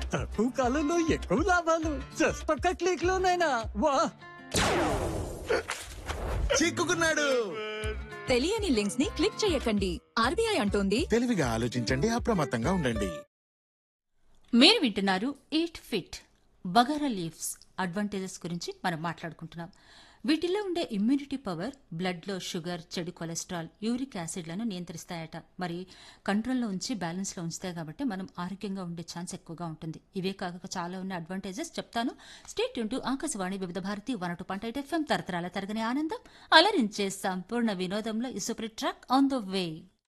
తక్కువ కాలంలో ఎక్కువ లాభాలు జస్ట్ ఒక్క క్లిక్ లోనైనా వా చిక్కుకున్నాడు తెలియని లింక్స్ ని క్లిక్ చేయకండి ఆర్బీఐ అంటోంది తెలివిగా ఆలోచించండి అప్రమత్తంగా ఉండండి మీరు వింటున్నారు ఈట్ ఫిట్ బగారా లీవ్స్ అడ్వాంటేజెస్ గురించి మనం మాట్లాడుకుంటున్నాం వీటిలో ఉండే ఇమ్యూనిటీ పవర్ బ్లడ్లో షుగర్ చెడు కొలెస్ట్రాల్ యూరిక్ యాసిడ్లను నియంత్రిస్తాయట మరి కంట్రోల్లో ఉంచి బ్యాలెన్స్లో ఉంచుతాయి కాబట్టి మనం ఆరోగ్యంగా ఉండే ఛాన్స్ ఎక్కువగా ఉంటుంది ఇవే కాక చాలా ఉన్న అడ్వాంటేజెస్ చెప్తాను స్టేట్ యూన్ to Akashvani Vividh Bharati one two point eight FM తరతరాల తరగని ఆనందం అలరించే సంపూర్ణ వినోదంలో ఈ super track on the way